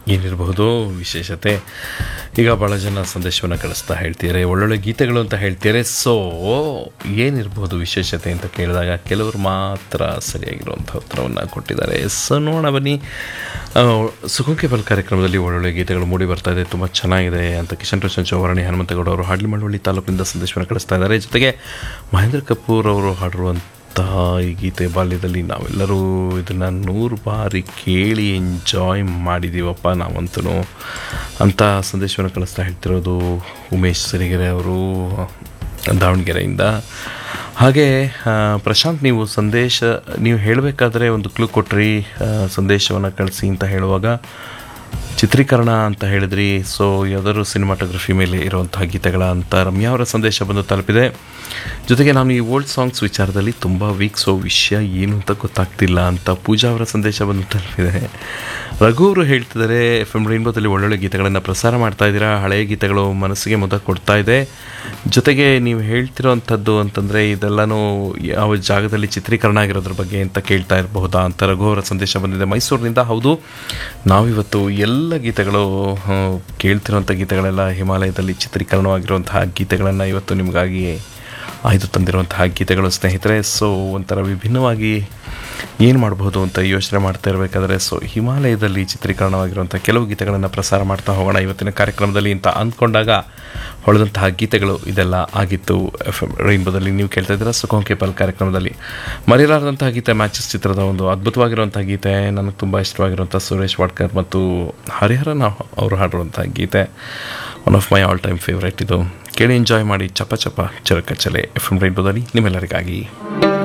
ಏನಿರಬಹುದು ವಿಶೇಷತೆ ಈಗ ಭಾಳ ಜನ ಸಂದೇಶವನ್ನು ಕಳಿಸ್ತಾ ಹೇಳ್ತಿದ್ದಾರೆ ಒಳ್ಳೊಳ್ಳೆ ಗೀತೆಗಳು ಅಂತ ಹೇಳ್ತಿದ್ದಾರೆ ಸೊ ಏನಿರಬಹುದು ವಿಶೇಷತೆ ಅಂತ ಕೇಳಿದಾಗ ಕೆಲವರು ಮಾತ್ರ ಸರಿಯಾಗಿರುವಂಥ ಉತ್ತರವನ್ನು ಕೊಟ್ಟಿದ್ದಾರೆ ಸೊ ನೋಡೋಣ ಬನ್ನಿ ಆ, ಸುಖಕ್ಕೆ ಬಲ್ ಕಾರ್ಯಕ್ರಮದಲ್ಲಿ ಒಳ್ಳೊಳ್ಳೆ ಗೀತೆಗಳು ಮೂಡಿ ಬರ್ತಾ ಇದೆ ತುಂಬ ಚೆನ್ನಾಗಿದೆ ಅಂತ ಕಿಶನ್ ರೋಷನ್ ಚೌವರಣಿ ಹನುಮಂತಗೌಡ ಅವರು ಹಾಡ್ಲಿಮಳವಳ್ಳಿ ತಾಲೂಕಿನಿಂದ ಸಂದೇಶವನ್ನು ಕಳಿಸ್ತಾ ಇದ್ದಾರೆ ಜೊತೆಗೆ ಮಹೇಂದ್ರ ಕಪೂರ್ ಅವರು ಹಾಡಿರುವಂಥ ಈ ಗೀತೆ ಬಾಲ್ಯದಲ್ಲಿ ನಾವೆಲ್ಲರೂ ಇದನ್ನು ನೂರು ಬಾರಿ ಕೇಳಿ ಎಂಜಾಯ್ ಮಾಡಿದ್ದೀವಪ್ಪ ನಾವಂತೂ ಅಂತ ಸಂದೇಶವನ್ನು ಕಳಿಸ್ತಾ ಹೇಳ್ತಿರೋದು ಉಮೇಶ್ ಸಿರಿಗೆರೆ ಅವರು ದಾವಣಗೆರೆಯಿಂದ ಹಾಗೆ ಆ, ಪ್ರಶಾಂತ್ ನೀವು ಸಂದೇಶ ನೀವು ಹೇಳಬೇಕಾದ್ರೆ ಒಂದು ಕ್ಲೂ ಕೊಟ್ರಿ ಆ, ಸಂದೇಶವನ್ನು ಕಳಿಸಿ ಅಂತ ಹೇಳುವಾಗ ಚಿತ್ರೀಕರಣ ಅಂತ ಹೇಳಿದ್ರಿ ಸೊ ಯಾವ್ದಾದ್ರು ಸಿನಿಮಾಟೋಗ್ರಫಿ ಮೇಲೆ ಇರುವಂತಹ ಗೀತೆಗಳ ಅಂತ ರಮ್ಯಾ ಅವರ ಸಂದೇಶ ಬಂದು ತಲುಪಿದೆ ಜೊತೆಗೆ ನಾನು ಈ ಓಲ್ಡ್ ಸಾಂಗ್ಸ್ ವಿಚಾರದಲ್ಲಿ ತುಂಬ ವೀಕ್ ಸೊ ವಿಷಯ ಏನು ಅಂತ ಗೊತ್ತಾಗ್ತಿಲ್ಲ ಅಂತ ಪೂಜಾ ಅವರ ಸಂದೇಶ ಬಂದು ತಲುಪಿದೆ ರಘು ಅವರು ಹೇಳ್ತಿದ್ದಾರೆ ಎಫ್ ಎಮ್ ರೈನ್ಬೋದಲ್ಲಿ ಒಳ್ಳೊಳ್ಳೆ ಗೀತೆಗಳನ್ನು ಪ್ರಸಾರ ಮಾಡ್ತಾ ಇದ್ದೀರಾ ಹಳೆಯ ಗೀತೆಗಳು ಮನಸ್ಸಿಗೆ ಮುದ ಕೊಡ್ತಾ ಇದೆ ಜೊತೆಗೆ ನೀವು ಹೇಳ್ತಿರೋವಂಥದ್ದು ಅಂತಂದರೆ ಇದೆಲ್ಲನೂ ಯಾವ ಜಾಗದಲ್ಲಿ ಚಿತ್ರೀಕರಣ ಆಗಿರೋದ್ರ ಬಗ್ಗೆ ಅಂತ ಕೇಳ್ತಾ ಇರಬಹುದಾ ಅಂತ ರಘು ಅವರ ಸಂದೇಶ ಬಂದಿದೆ ಮೈಸೂರಿನಿಂದ ಹೌದು ನಾವಿವತ್ತು ಎಲ್ಲ ಗೀತೆಗಳು ಆ, ಕೇಳ್ತಿರೋಂಥ ಗೀತೆಗಳೆಲ್ಲ ಹಿಮಾಲಯದಲ್ಲಿ ಚಿತ್ರೀಕರಣವಾಗಿರುವಂತಹ ಗೀತೆಗಳನ್ನು ಇವತ್ತು ನಿಮಗಾಗಿ ಆಯ್ದು ತಂದಿರುವಂತಹ ಗೀತೆಗಳು ಸ್ನೇಹಿತರೆ ಸೊ ಒಂಥರ ವಿಭಿನ್ನವಾಗಿ ಏನು ಮಾಡಬಹುದು ಅಂತ ಯೋಚನೆ ಮಾಡ್ತಾ ಇರಬೇಕಾದ್ರೆ ಸೊ ಹಿಮಾಲಯದಲ್ಲಿ ಚಿತ್ರೀಕರಣವಾಗಿರುವಂಥ ಕೆಲವು ಗೀತೆಗಳನ್ನು ಪ್ರಸಾರ ಮಾಡ್ತಾ ಹೋಗೋಣ ಇವತ್ತಿನ ಕಾರ್ಯಕ್ರಮದಲ್ಲಿ ಅಂತ ಅಂದ್ಕೊಂಡಾಗ ಹೊಳೆದಂತಹ ಗೀತೆಗಳು ಇದೆಲ್ಲ ಆಗಿತ್ತು ಎಫ್ ಎಮ್ ರೈನ್ಬೋದಲ್ಲಿ ನೀವು ಕೇಳ್ತಾ ಇದ್ದೀರಾ ಸುಖಂ ಕೇಪಲ್ ಕಾರ್ಯಕ್ರಮದಲ್ಲಿ ಮರೆಯಲಾರದಂತಹ ಗೀತೆ ಮ್ಯಾಚಸ್ ಚಿತ್ರದ ಒಂದು ಅದ್ಭುತವಾಗಿರುವಂಥ ಗೀತೆ ನನಗೆ ತುಂಬ ಇಷ್ಟವಾಗಿರುವಂಥ ಸುರೇಶ್ ವಾಡ್ಕರ್ ಮತ್ತು ಹರಿಹರನ್ ಅವರು ಹಾಡಿರುವಂಥ ಗೀತೆ one of my all time favourite ಇದು ಕೇಳಿ ಎಂಜಾಯ್ ಮಾಡಿ ಚಪ ಚಪ ಚರಕ ಚಲೆ ಎಫ್ ಎಮ್ ರೈನ್ಬೋದಲ್ಲಿ ನಿಮ್ಮೆಲ್ಲರಿಗಾಗಿ